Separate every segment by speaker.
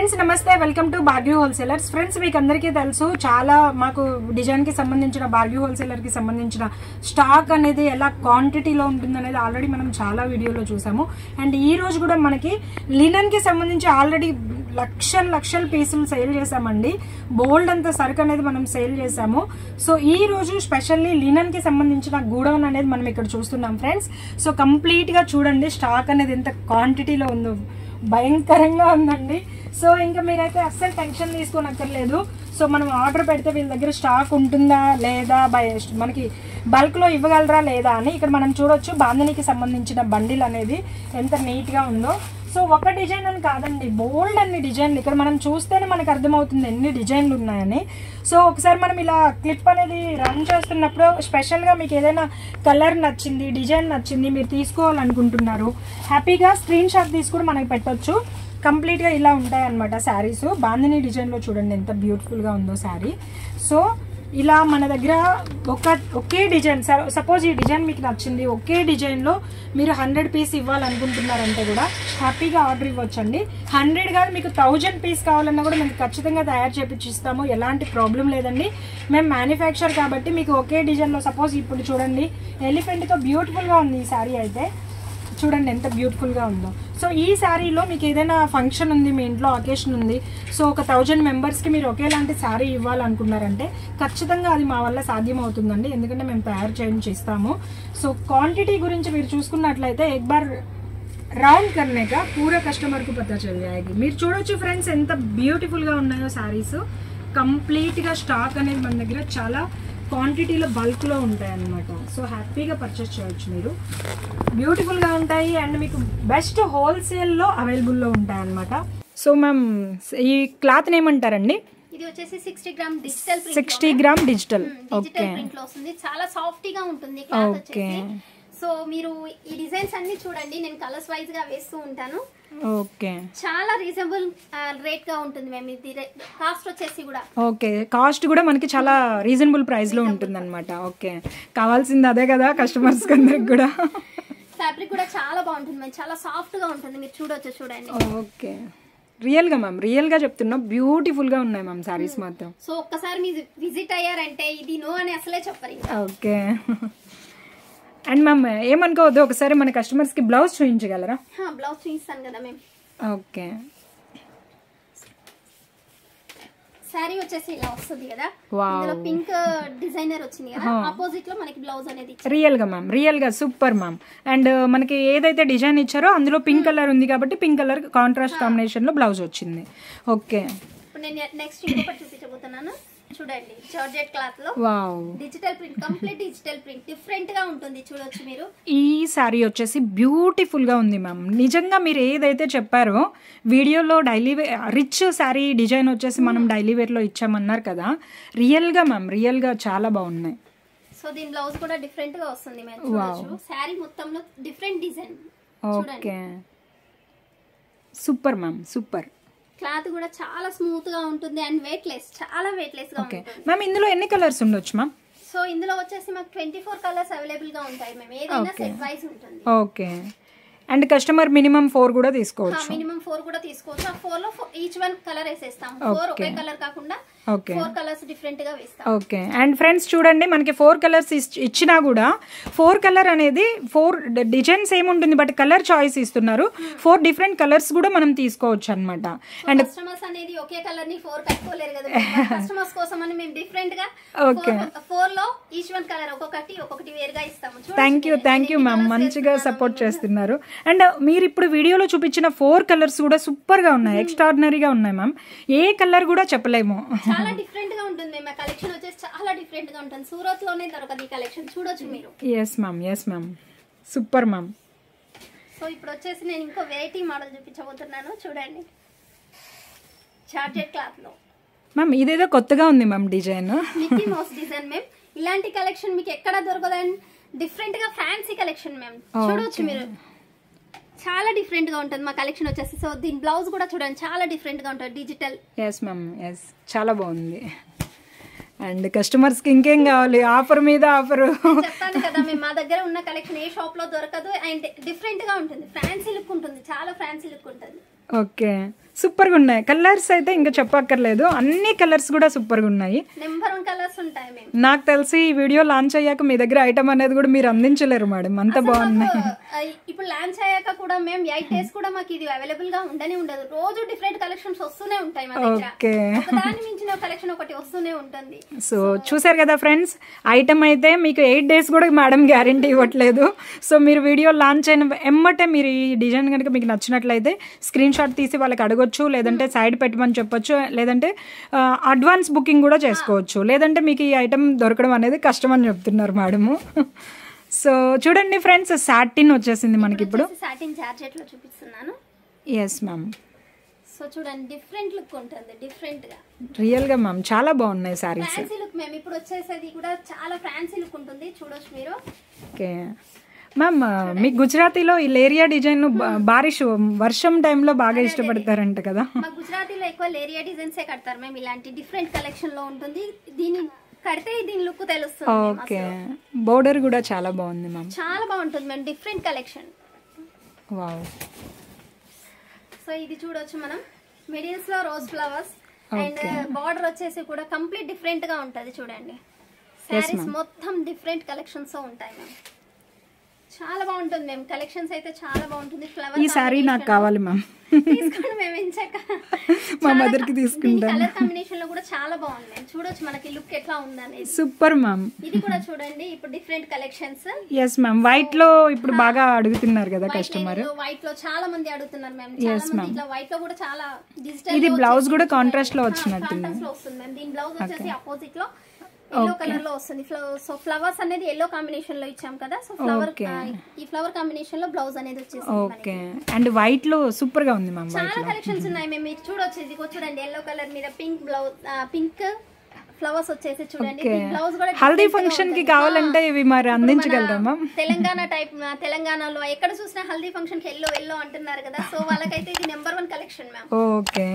Speaker 1: Friends నమస్తే welcome to బార్గ్యూ wholesalers friends మీకు అందరికీ తెలుసు చాలా మాకు డిజైన్ కి సంబంధించిన బార్గ్యూ హోల్సేలర్ కి సంబంధించిన స్టాక్ అనేది ఎలా క్వాంటిటీలో ఉంటుంది అనేది ఆల్రెడీ మనం చాలా వీడియోలో చూసాము అండ్ ఈ రోజు కూడా మనకి లినన్ కి సంబంధించి ఆల్రెడీ లక్షల లక్షల పీసులు సేల్ చేసామండి బోల్డ్ అంత సరుకు అనేది మనం సేల్ చేసాము సో ఈ రోజు స్పెషల్లీ లినన్ కి సంబంధించిన గూడౌన్ అనేది మనం ఇక్కడ చూస్తున్నాం ఫ్రెండ్స్ సో కంప్లీట్ గా చూడండి స్టాక్ అనేది ఎంత క్వాంటిటీలో ఉందో భయంకరంగా ఉందండి సో ఇంకా మీరైతే అస్సలు టెన్షన్ తీసుకోనక్కర్లేదు సో మనం ఆర్డర్ పెడితే వీళ్ళ దగ్గర స్టాక్ ఉంటుందా లేదా బై మనకి బల్క్లో ఇవ్వగలరా లేదా అని ఇక్కడ మనం చూడొచ్చు బాంధనీకి సంబంధించిన బండిల్ అనేది ఎంత నీట్గా ఉందో సో ఒక డిజైన్ అని కాదండి బోల్డ్ అన్ని డిజైన్లు ఇక్కడ మనం చూస్తేనే మనకు అర్థమవుతుంది ఎన్ని డిజైన్లు ఉన్నాయని సో ఒకసారి మనం ఇలా క్లిప్ అనేది రన్ చేస్తున్నప్పుడు స్పెషల్గా మీకు ఏదైనా కలర్ నచ్చింది డిజైన్ నచ్చింది మీరు తీసుకోవాలనుకుంటున్నారు హ్యాపీగా స్క్రీన్ షాట్ తీసుకుని మనకి పెట్టొచ్చు కంప్లీట్గా ఇలా ఉంటాయి అనమాట శారీస్ బాందిని డిజైన్లో చూడండి ఎంత బ్యూటిఫుల్గా ఉందో శారీ సో ఇలా మన దగ్గర ఒక ఒకే డిజైన్ సపోజ్ ఈ డిజైన్ మీకు నచ్చింది ఒకే డిజైన్లో మీరు హండ్రెడ్ పీస్ ఇవ్వాలనుకుంటున్నారంటే కూడా హ్యాపీగా ఆర్డర్ ఇవ్వచ్చండి హండ్రెడ్ కాదు మీకు థౌజండ్ పీస్ కావాలన్నా కూడా మేము ఖచ్చితంగా తయారు చేపించి ఇస్తాము ఎలాంటి ప్రాబ్లం లేదండి మేము మ్యానుఫ్యాక్చర్ కాబట్టి మీకు ఒకే డిజైన్లో సపోజ్ ఇప్పుడు చూడండి ఎలిఫెంట్తో బ్యూటిఫుల్గా ఉంది ఈ శారీ అయితే చూడండి ఎంత బ్యూటిఫుల్గా ఉందో సో ఈ శారీలో మీకు ఏదైనా ఫంక్షన్ ఉంది మీ ఇంట్లో అకేషన్ ఉంది సో ఒక థౌజండ్ మెంబర్స్కి మీరు ఒకేలాంటి శారీ ఇవ్వాలనుకున్నారంటే ఖచ్చితంగా అది మా వల్ల సాధ్యం అవుతుందండి ఎందుకంటే మేము తయారు చేయించి ఇస్తాము సో క్వాంటిటీ గురించి మీరు చూసుకున్నట్లయితే ఎక్ బార్ రౌండ్ करने का पूरा కస్టమర్ కు పతా చల్ జాయేగి మీరు చూడొచ్చు ఫ్రెండ్స్ ఎంత బ్యూటిఫుల్ గా ఉన్నాయో సారీస్ కంప్లీట్ గా స్టాక్ అనేది మన దగ్గర చాలా క్వాంటిటీలో బల్క్ లో ఉంటాయి అన్నమాట సో హ్యాపీగా పర్చేస్ చేయొచ్చు మీరు బ్యూటిఫుల్ గా ఉంటాయి అండ్ మీకు బెస్ట్ హోల్సేల్ లో అవైలబుల్ లో ఉంటాయి అన్నమాట సో మ్యామ్ ఈ క్లాత్ ఏమంటారండి
Speaker 2: ఇది వచ్చేసి sixty gram digital print
Speaker 1: sixty gram digital okay
Speaker 2: digital print లో వస్తుంది చాలా సాఫ్ట్ గా ఉంటుంది క్లాత్
Speaker 1: ఓకే
Speaker 2: వచ్చేసి సో మీరు ఈ డిజైన్స్ అన్ని చూడండి నేను కలర్స్ వైజ్ గా వేస్తూ ఉంటాను
Speaker 1: ఓకే
Speaker 2: చాలా రీజనబుల్ రేట్ గా ఉంటుంది మేము ఇది కాస్ట్ వచ్చేసి కూడా
Speaker 1: ఓకే కాస్ట్ కూడా మనకి చాలా రీజనబుల్ ప్రైస్లో ఉంటుంది అనమాట ఓకే కావాల్సింది అదే కదా కస్టమర్స్ అందరికి కూడా
Speaker 2: ఫ్యాబ్రిక్ కూడా చాలా బాగుంటుంది మ్యామ్ చాలా సాఫ్ట్ గా ఉంటుంది మీరు చూడొచ్చు చూడండి
Speaker 1: ఓకే రియల్గా మ్యామ్ రియల్గా చెప్తున్నా బ్యూటిఫుల్గా ఉన్నాయి మ్యామ్ శారీస్ మాత్రం
Speaker 2: సో ఒక్కసారి మీరు విజిట్ అయ్యారంటే ఇది నో అని అసలే చెప్పరు ఇంకా.
Speaker 1: ఓకే అండ్ మ్యామ్ ఏమనుకోవద్దు ఒకసారి మన కస్టమర్స్కి బ్లౌజ్ చూపించగలరా
Speaker 2: హా, బ్లౌజ్ చూపిస్తాను కదా మేము
Speaker 1: ఓకే
Speaker 2: శారీ వచ్చేసి ఇలా వస్తుంది కదా
Speaker 1: వావ్.
Speaker 2: ఇందులో పింక్ డిజైనర్ వచ్చింది కదా ఆపోజిట్ లో మనకి బ్లౌజ్ అనేది ఇచ్చారు.
Speaker 1: రియల్గా మ్యామ్ రియల్గా సూపర్ మ్యామ్ అండ్ మనకి ఏదైతే డిజైన్ ఇచ్చారో అందులో పింక్ కలర్ ఉంది కాబట్టి పింక్ కలర్ కాంట్రాస్ట్ కాంబినేషన్లో బ్లౌజ్ వచ్చింది ఓకే
Speaker 2: ఇప్పుడు నేను నెక్స్ట్ ఇంకొకటి చూపించబోతున్నాను చూడండి జార్జెట్ క్లాత్ లో
Speaker 1: wow
Speaker 2: digital print complete digital print different గా ఉంటుంది చూడొచ్చు మీరు
Speaker 1: ఈ శారీ వచ్చేసి బ్యూటిఫుల్గా ఉంది మ్యామ్ నిజంగా మీరు ఏదైతే చెప్పారో వీడియోలో daily wear rich sari design వచ్చేసి మనం డైలీ వేర్లో ఇచ్చామన్నారు కదా రియల్గా మ్యామ్ రియల్గా చాలా బాగున్నాయి
Speaker 2: సో దీని బ్లౌజ్ కూడా డిఫరెంట్ గా వస్తుంది మేము చూడొచ్చు శారీ మొత్తంలో different design
Speaker 1: okay super ma'am super
Speaker 2: cloth కూడా చాలా స్మూత్ గా ఉంటుంది అండ్ వెయిట్ లెస్ చాలా వెయిట్ లెస్ గా
Speaker 1: ఓకే
Speaker 2: ఉంటుంది
Speaker 1: మ్యామ్ ఇందులో ఎన్ని కలర్స్ ఉండొచ్చు మ్యామ్
Speaker 2: సో ఇందులో వచ్చేసి మాకు ట్వంటీ ఫోర్ కలర్స్ అవైలబుల్ గా ఉంటాయి మేము ఏదైనా
Speaker 1: Okay.
Speaker 2: సెట్ వైజ్ ఉంటుంది
Speaker 1: okay and customer minimum four కూడా తీసుకోవచ్చు
Speaker 2: మినిమం ఫోర్ కూడా తీసుకోవచ్చు ఆ ఫోర్ లో ఈచ్ వన్ కలర్ వేసేస్తాం ఫోర్ ఒకే కలర్ కాకుండా
Speaker 1: ఓకే
Speaker 2: ఫోర్ కలర్స్ డిఫరెంట్ గా వేస్తాం
Speaker 1: ఓకే అండ్ ఫ్రెండ్స్ చూడండి మనకి ఫోర్ కలర్స్ ఇచ్చినా కూడా ఫోర్ కలర్ అనేది ఫోర్ డిజైన్స్ ఏముంటుంది బట్ కలర్ చాయిస్ ఇస్తున్నారు ఫోర్ డిఫరెంట్ కలర్స్ కూడా మనం తీసుకోవచ్చు అనమాట అండ్
Speaker 2: కస్టమర్స్ అనేది ఒకే కలర్ ని ఫోర్ కట్టుకోలేరు కదా కస్టమర్స్ కోసం అని మేము డిఫరెంట్ గా
Speaker 1: Okay.
Speaker 2: ఫోర్ లో ఈచ్ వన్ కలర్ ఒక్కొక్కటి ఒక్కొక్కటి వేరుగా ఇస్తాము చూడండి
Speaker 1: థ్యాంక్ యూ
Speaker 2: నేను
Speaker 1: థ్యాంక్ యూ
Speaker 2: ఎన్ని
Speaker 1: మ్యామ్
Speaker 2: colours
Speaker 1: మంచిగా
Speaker 2: వేస్తున్నానో
Speaker 1: సపోర్ట్
Speaker 2: మీకు.
Speaker 1: చేస్తున్నారు అండ్ మీరు ఇప్పుడు వీడియోలో చూపించిన ఫోర్ కలర్స్ కూడా సూపర్గా ఉన్నాయి ఎక్స్ట్రాడినరీగా ఉన్నాయి మ్యామ్ ఏ కలర్ కూడా చెప్పలేము
Speaker 2: చాలా డిఫరెంట్ గా ఉంటుంది మేము కలెక్షన్ వచ్చేసి చాలా డిఫరెంట్ గా ఉంటుంది సూరత్ లోనే దొరకదు ఈ కలెక్షన్ చూడొచ్చు మీరు
Speaker 1: yes ma'am yes ma'am super ma'am
Speaker 2: so ఇప్పుడు వచ్చేసి నేను ఇంకో వెరైటీ మోడల్ చూపించబోతున్నాను చూడండి చార్జెట్ క్లాత్ లో
Speaker 1: మ్యామ్ ఇదేదో కొత్తగా ఉంది ma'am design
Speaker 2: Mickey Mouse design మేము ఇలాంటి కలెక్షన్ మీకు ఎక్కడ దొరకదండి డిఫరెంట్ గా ఫ్యాన్సీ కలెక్షన్ మేము చూడొచ్చు మీరు చాలా డిఫరెంట్ గా ఉంటుంది మా కలెక్షన్ వచ్చేసి సో దీని బ్లౌజ్ కూడా చూడండి చాలా డిఫరెంట్ గా ఉంటుంది డిజిటల్
Speaker 1: ఎస్ మ్యామ్ ఎస్ చాలా బాగుంది అండ్ కస్టమర్స్కి ఇంకేం కావాలి ఆఫర్ మీద ఆఫర్
Speaker 2: చెప్తాను కదా మేము మా దగ్గర ఉన్న కలెక్షన్ ఏ షాప్ లో దొరకదు అండ్ డిఫరెంట్ గా ఉంటుంది ఫ్యాన్సీ లుక్ ఉంటుంది చాలా ఫ్యాన్సీ లుక్ ఉంటుంది
Speaker 1: ఓకే సూపర్గా ఉన్నాయి కలర్స్ అయితే ఇంకా చెప్పక్కర్లేదు అన్ని కలర్స్ కూడా సూపర్గా ఉన్నాయి
Speaker 2: నెంబర్ వన్ కలర్స్ ఉంటాయి మేము
Speaker 1: నాకు తెలిసి ఈ వీడియో లాంచ్ అయ్యాక మీ దగ్గర ఐటమ్ అనేది కూడా మీరు అందించలేరు మేడం అంత బాగున్నాయి
Speaker 2: మాకు, ఆ, ఇప్పుడు లాంచ్ అయ్యాక కూడా మేము ఎయిట్ డేస్ కూడా మాకు ఇది అవైలబుల్ గా ఉండనే ఉండదు రోజు డిఫరెంట్ కలెక్షన్స్ వస్తూనే ఉంటాయి మా దగ్గర
Speaker 1: ఓకే
Speaker 2: దాని మించిన కలెక్షన్ ఒకటి వస్తూనే ఉంటుంది
Speaker 1: సో చూసారు కదా ఫ్రెండ్స్ ఐటమ్ అయితే మీకు ఎయిట్ డేస్ కూడా మేడం గ్యారంటీ ఇవ్వట్లేదు సో మీరు వీడియో లాంచ్ అయిన ఎమ్మటే మీరు ఈ డిజైన్ కనుక మీకు నచ్చినట్లయితే స్క్రీన్ షాట్ తీసి వాళ్ళకి అడగొచ్చు లేదంటే సైడ్ పెట్టమని చెప్పొచ్చు లేదంటే అడ్వాన్స్ బుకింగ్ కూడా చేసుకోవచ్చు లేదంటే మీకు ఈ ఐటమ్ దొరకడం అనేది కష్టం అని చెప్తున్నారు మేడము సో చూడండి ఫ్రెండ్స్ సాటిన్ వచ్చేసింది మనకి ఇప్పుడు
Speaker 2: సాటిన్ జార్జెట్ లో చూపిస్తున్నాను
Speaker 1: ఎస్ మ్యామ్
Speaker 2: సో చూడండి డిఫరెంట్ లుక్ ఉంటుంది డిఫరెంట్ గా
Speaker 1: రియల్గా మ్యామ్ చాలా బాగున్నాయి శారీస్
Speaker 2: ఫ్యాన్సీ లుక్ మేము ఇప్పుడు వచ్చేసేది కూడా చాలా ఫ్యాన్సీ లుక్ ఉంటుంది చూడొచ్చు మీరు
Speaker 1: ఓకే మ్యామ్ మీ గుజరాతీలో ఈ లేరియా డిజైన్ బారిష్ వర్షం టైంలో బాగా ఇష్టపడతారంట కదా
Speaker 2: మా గుజరాతీలో ఎక్కువ లేరియా డిజైన్స్ ఏ కడతారు మేము ఇలాంటి డిఫరెంట్ కలెక్షన్ లో ఉంటుంది దీని కడితే దీని లుక్ తెలుస్తుంది మేము
Speaker 1: ఓకే
Speaker 2: అసలు.
Speaker 1: బోర్డర్ కూడా చాలా బాగుంది మ్యామ్
Speaker 2: చాలా బాగుంటుంది మేము డిఫరెంట్ కలెక్షన్
Speaker 1: వావ్
Speaker 2: సో ఇది చూడొచ్చు మనం మిడిల్స్ లో రోజ్ ఫ్లవర్స్ అండ్ బార్డర్ వచ్చేసి కూడా కంప్లీట్ డిఫరెంట్ గా ఉంటది చూడండి శారీస్ మొత్తం డిఫరెంట్ కలెక్షన్స్ ఉంటాయి మ్యామ్ చాలా బాగుంటుంది మేము కలెక్షన్స్ అయితే చాలా బాగుంటుంది ఫ్లవర్
Speaker 1: ఈ శారీ నాకు కావాలి మ్యామ్
Speaker 2: తీసుకోండి మేము ఎంచాక
Speaker 1: మా మదర్కి తీసుకుంటాను
Speaker 2: కలర్ కాంబినేషన్ లో కూడా చాలా బాగుంది మేము చూడొచ్చు మనకి లుక్ ఎట్లా ఉందనేది
Speaker 1: సూపర్ మ్యామ్
Speaker 2: ఇది కూడా చూడండి ఇప్పుడు different collections
Speaker 1: yes ma'am white లో ఇప్పుడు బాగా అడుగుతున్నారు కదా కస్టమర్
Speaker 2: వైట్ లో చాలా మంది అడుగుతున్నారు మ్యామ్ చాలా మంది ఇట్లా వైట్ లో కూడా చాలా డిజిటల్
Speaker 1: ఇది బ్లౌజ్ కూడా కాంట్రాస్ట్ లో వచ్చినట్టుంది
Speaker 2: కాంట్రాస్ట్ లో వస్తుంది మ్యామ్ దీని బ్లౌజ్ వచ్చేసి అపోజిట్ లో ఎల్లో కలర్ లో వస్తుంది సో ఫ్లవర్స్ అనేది ఎల్లో కాంబినేషన్ లో ఇచ్చాం కదా సో ఫ్లవర్ ఈ ఫ్లవర్ కాంబినేషన్ లో బ్లౌజ్ అనేది వచ్చేసి
Speaker 1: ఓకే అండ్ వైట్ లో సూపర్ గా ఉంది మ్యామ్
Speaker 2: చాలా కలెక్షన్స్ ఉన్నాయి మేము మీరు చూడొచ్చు ఇది చూడండి ఎల్లో కలర్ మీద పింక్ బ్లౌజ్ పింక్ ఫ్లవర్స్ వచ్చేసి చూడండి బ్లౌజ్ కూడా
Speaker 1: హల్దీ
Speaker 2: different గా
Speaker 1: ఫంక్షన్ కి
Speaker 2: ఉంటుంది.
Speaker 1: కావాలంటే ఇవి మరి అందించగలరా మ్యామ్
Speaker 2: తెలంగాణ టైప్ తెలంగాణలో ఎక్కడ చూసినా హల్దీ ఫంక్షన్ కి ఎల్లో ఎల్లో అంటున్నారు కదా సో వాళ్ళకైతే ఇది number one collection ma'am
Speaker 1: okay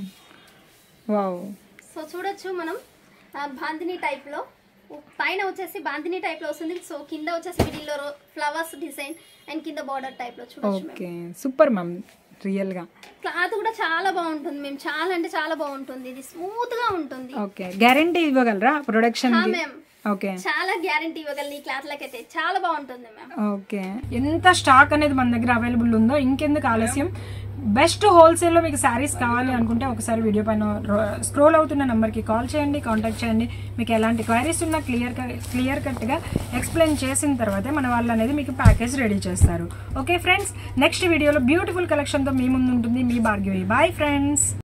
Speaker 1: wow
Speaker 2: so చూడొచ్చు మనం ఆ, బాందిని టైప్ లో పైన వచ్చేసి బాందిని టైప్ లో వస్తుంది సో కింద వచ్చేసి మిడిల్ లో ఫ్లవర్స్ డిజైన్ అండ్ కింద బార్డర్ టైప్ లో చూడొచ్చు మేము
Speaker 1: ఓకే సూపర్ మ్యామ్ రియల్ గా
Speaker 2: క్లాత్ కూడా చాలా బాగుంటుంది మేము చాలా అంటే చాలా బాగుంటుంది ఇది స్మూత్ గా ఉంటుంది
Speaker 1: ఓకే గ్యారంటీ ఇవ్వగలరా ప్రొడక్షన్
Speaker 2: హా,
Speaker 1: కి
Speaker 2: మ్యామ్
Speaker 1: ఓకే
Speaker 2: చాలా గ్యారంటీ ఇవ్వగలను ఈ క్లాత్ లకైతే చాలా బాగుంటుంది మ్యామ్
Speaker 1: ఓకే ఎంత స్టాక్ అనేది మన దగ్గర అవైలబుల్ ఉందో ఇంకెందుకు ఆలస్యం బెస్ట్ హోల్సేల్లో మీకు శారీస్ కావాలి అనుకుంటే ఒకసారి వీడియో పైన స్క్రోల్ అవుతున్న నెంబర్కి కాల్ చేయండి కాంటాక్ట్ చేయండి మీకు ఎలాంటి క్వైరీస్ ఉన్నా క్లియర్ క్లియర్ కట్గా ఎక్స్ప్లెయిన్ చేసిన తర్వాతే మన వాళ్ళు అనేది మీకు ప్యాకేజ్ రెడీ చేస్తారు ఓకే ఫ్రెండ్స్ నెక్స్ట్ వీడియోలో బ్యూటిఫుల్ కలెక్షన్తో మీ ముందు ఉంటుంది మీ భార్గవి బాయ్ ఫ్రెండ్స్